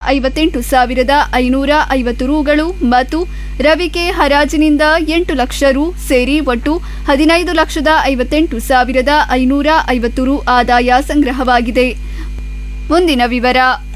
ಐವತ್ತೆಂಟು ಸಾವಿರದ ಐನೂರ ಐವತ್ತು ರೂಗಳು ಮತ್ತು ರವಿಕೆ ಹರಾಜಿನಿಂದ ಎಂಟು ಲಕ್ಷ ರು ಸೇರಿ ಒಟ್ಟು ಹದಿನೈದು ಲಕ್ಷದ ಐವತ್ತೆಂಟು ಸಾವಿರದ ಐನೂರ ಐವತ್ತು ರು ಆದಾಯ ಸಂಗ್ರಹವಾಗಿದೆ ಮುಂದಿನ ವಿವರ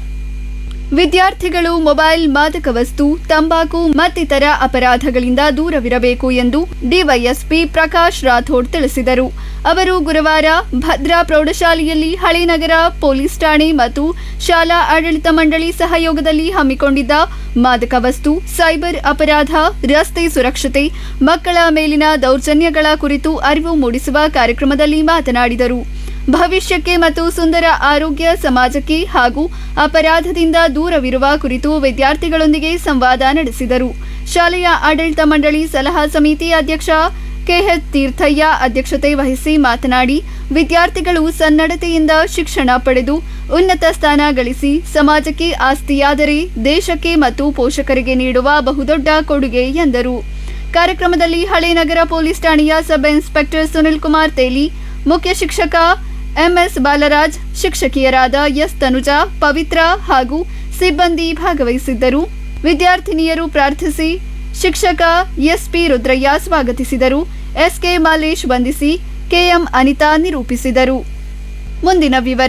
ವಿದ್ಯಾರ್ಥಿಗಳು ಮೊಬೈಲ್ ಮಾದಕ ವಸ್ತು ತಂಬಾಕು ಮತ್ತಿತರ ಅಪರಾಧಗಳಿಂದ ದೂರವಿರಬೇಕು ಎಂದು ಡಿವೈಎಸ್ಪಿ ಪ್ರಕಾಶ್ ರಾಥೋಡ್ ತಿಳಿಸಿದರು ಅವರು ಗುರುವಾರ ಭದ್ರಾ ಪ್ರೌಢಶಾಲೆಯಲ್ಲಿ ಹಳೇನಗರ ಪೊಲೀಸ್ ಠಾಣೆ ಮತ್ತು ಶಾಲಾ ಆಡಳಿತ ಮಂಡಳಿ ಸಹಯೋಗದಲ್ಲಿ ಹಮ್ಮಿಕೊಂಡಿದ್ದ ಮಾದಕ ವಸ್ತು ಸೈಬರ್ ಅಪರಾಧ ರಸ್ತೆ ಸುರಕ್ಷತೆ ಮಕ್ಕಳ ಮೇಲಿನ ದೌರ್ಜನ್ಯಗಳ ಕುರಿತು ಅರಿವು ಮೂಡಿಸುವ ಕಾರ್ಯಕ್ರಮದಲ್ಲಿ ಮಾತನಾಡಿದರು ಭವಿಷ್ಯಕ್ಕೆ ಮತ್ತು ಸುಂದರ ಆರೋಗ್ಯ ಸಮಾಜಕ್ಕೆ ಹಾಗೂ ಅಪರಾಧದಿಂದ ದೂರವಿರುವ ಕುರಿತು ವಿದ್ಯಾರ್ಥಿಗಳೊಂದಿಗೆ ಸಂವಾದ ನಡೆಸಿದರು ಶಾಲೆಯ ಆಡಳಿತ ಮಂಡಳಿ ಸಲಹಾ ಸಮಿತಿ ಅಧ್ಯಕ್ಷ ಕೆಎಚ್ ತೀರ್ಥಯ್ಯ ಅಧ್ಯಕ್ಷತೆ ವಹಿಸಿ ಮಾತನಾಡಿ ವಿದ್ಯಾರ್ಥಿಗಳು ಸನ್ನಡತೆಯಿಂದ ಶಿಕ್ಷಣ ಪಡೆದು ಉನ್ನತ ಸ್ಥಾನ ಗಳಿಸಿ ಸಮಾಜಕ್ಕೆ ಆಸ್ತಿಯಾದರೆ ದೇಶಕ್ಕೆ ಮತ್ತು ಪೋಷಕರಿಗೆ ನೀಡುವ ಬಹುದೊಡ್ಡ ಕೊಡುಗೆ ಎಂದರು ಕಾರ್ಯಕ್ರಮದಲ್ಲಿ ಹಳೇನಗರ ಪೊಲೀಸ್ ಠಾಣೆಯ ಸಬ್ ಇನ್ಸ್ಪೆಕ್ಟರ್ ಸುನಿಲ್ ಕುಮಾರ್ ತೇಲಿ ಮುಖ್ಯ ಶಿಕ್ಷಕ ಎಂಎಸ್ ಬಾಲರಾಜ್ ಶಿಕ್ಷಕಿಯರಾದ ಎಸ್ ತನುಜಾ ಪವಿತ್ರ ಹಾಗೂ ಸಿಬ್ಬಂದಿ ಭಾಗವಹಿಸಿದ್ದರು ವಿದ್ಯಾರ್ಥಿನಿಯರು ಪ್ರಾರ್ಥಿಸಿ ಶಿಕ್ಷಕ ಎಸ್ಪಿ ರುದ್ರಯ್ಯ ಸ್ವಾಗತಿಸಿದರು ಎಸ್ಕೆ ಮಾಲೇಶ್ ವಂದಿಸಿ ಕೆಎಂ ಅನಿತಾ ನಿರೂಪಿಸಿದರು ಮುಂದಿನ ವಿವರ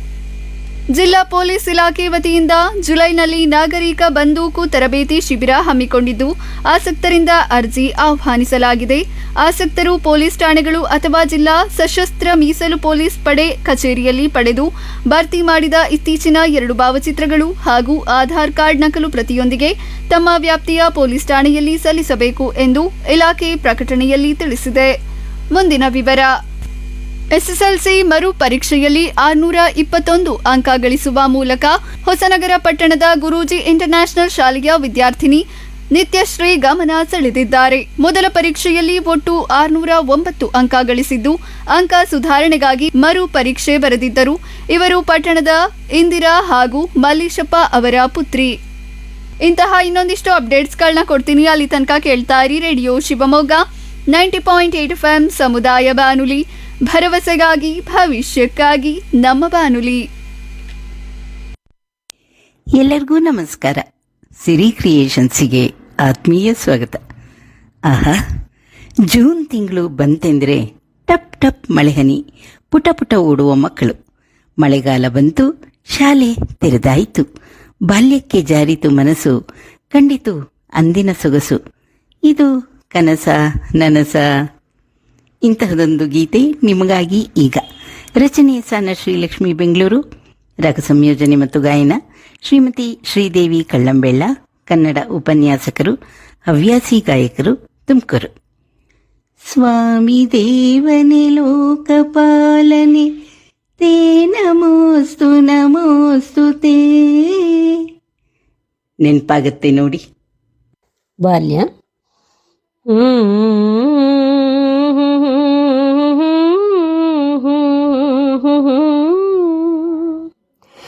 ಜಿಲ್ಲಾ ಪೊಲೀಸ್ ಇಲಾಖೆ ವತಿಯಿಂದ ಜುಲೈನಲ್ಲಿ ನಾಗರಿಕ ಬಂದೂಕು ತರಬೇತಿ ಶಿಬಿರ ಹಮ್ಮಿಕೊಂಡಿದ್ದು ಆಸಕ್ತರಿಂದ ಅರ್ಜಿ ಆಹ್ವಾನಿಸಲಾಗಿದೆ ಆಸಕ್ತರು ಪೊಲೀಸ್ ಠಾಣೆಗಳು ಅಥವಾ ಜಿಲ್ಲಾ ಸಶಸ್ತ್ರ ಮೀಸಲು ಪೊಲೀಸ್ ಪಡೆ ಕಚೇರಿಯಲ್ಲಿ ಪಡೆದು ಭರ್ತಿ ಮಾಡಿದ ಇತ್ತೀಚಿನ ಎರಡು ಭಾವಚಿತ್ರಗಳು ಹಾಗೂ ಆಧಾರ್ ಕಾರ್ಡ್ ನಕಲು ಪ್ರತಿಯೊಂದಿಗೆ ತಮ್ಮ ವ್ಯಾಪ್ತಿಯ ಪೊಲೀಸ್ ಠಾಣೆಯಲ್ಲಿ ಸಲ್ಲಿಸಬೇಕು ಎಂದು ಇಲಾಖೆ ಪ್ರಕಟಣೆಯಲ್ಲಿ ತಿಳಿಸಿದೆ ಮುಂದಿನ ವಿವರ ಎಸ್ಎಸ್ಎಲ್ಸಿ ಮರು ಪರೀಕ್ಷೆಯಲ್ಲಿ ಆರ್ನೂರ ಇಪ್ಪತ್ತೊಂದು ಅಂಕ ಗಳಿಸುವ ಮೂಲಕ ಹೊಸನಗರ ಪಟ್ಟಣದ ಗುರೂಜಿ ಇಂಟರ್ನ್ಯಾಷನಲ್ ಶಾಲೆಯ ವಿದ್ಯಾರ್ಥಿನಿ ನಿತ್ಯಶ್ರೀ ಗಮನ ಸೆಳೆದಿದ್ದಾರೆ ಮೊದಲ ಪರೀಕ್ಷೆಯಲ್ಲಿ ಒಟ್ಟು ಆರ್ನೂರ ಒಂಬತ್ತು ಅಂಕ ಗಳಿಸಿದ್ದು ಅಂಕ ಸುಧಾರಣೆಗಾಗಿ ಮರು ಪರೀಕ್ಷೆ ಬರೆದಿದ್ದರು ಇವರು ಪಟ್ಟಣದ ಇಂದಿರಾ ಹಾಗೂ ಮಲ್ಲೇಶಪ್ಪ ಅವರ ಪುತ್ರಿ ಇಂತಹ ಇನ್ನೊಂದಿಷ್ಟು ಅಪ್ಡೇಟ್ಸ್ಗಳನ್ನ ಕೊಡ್ತೀನಿ ಅಲ್ಲಿ ತನಕ ಕೇಳ್ತಾ ಇರಿ radio Shivamogga ninety point eight F M ಸಮುದಾಯ ಬಾನುಲಿ ಭರವಸೆಗಾಗಿ ಭವಿಷ್ಯಕ್ಕಾಗಿ ನಮ್ಮ ಬಾನುಲಿ ಎಲ್ಲರಿಗೂ ನಮಸ್ಕಾರ ಸಿರಿ ಕ್ರಿಯೇಷನ್ಸಿಗೆ ಆತ್ಮೀಯ ಸ್ವಾಗತ ಆಹಾ ಜೂನ್ ತಿಂಗಳು ಬಂತೆಂದರೆ ಟಪ್ ಟಪ್ ಮಳೆಹನಿ ಪುಟ ಪುಟ ಓಡುವ ಮಕ್ಕಳು ಮಳೆಗಾಲ ಬಂತು ಶಾಲೆ ತೆರೆದಾಯಿತು ಬಾಲ್ಯಕ್ಕೆ ಜಾರಿತು ಮನಸ್ಸು ಕಂಡಿತು ಅಂದಿನ ಸೊಗಸು ಇದು ಕನಸ ನನಸ ಇಂತಹದೊಂದು ಗೀತೆ ನಿಮಗಾಗಿ ಈಗ ರಚನೆ ಸಾನ ಶ್ರೀಲಕ್ಷ್ಮಿ ಬೆಂಗಳೂರು ರಾಗ ಸಂಯೋಜನೆ ಮತ್ತು ಗಾಯನ ಶ್ರೀಮತಿ ಶ್ರೀದೇವಿ ಕಳ್ಳಂಬೆಳ್ಳ ಕನ್ನಡ ಉಪನ್ಯಾಸಕರು ಹವ್ಯಾಸಿ ಗಾಯಕರು ತುಮಕೂರು ಸ್ವಾಮಿ ದೇವನೇ ಲೋಕಪಾಲನೆ ತೇ ನಮೋಸ್ತು ನಮೋಸ್ತು ತೇ ನೆನ್ಪಾಗತ್ತೆ ನೋಡಿ ಬಾಲ್ಯ ಹ್ಮ್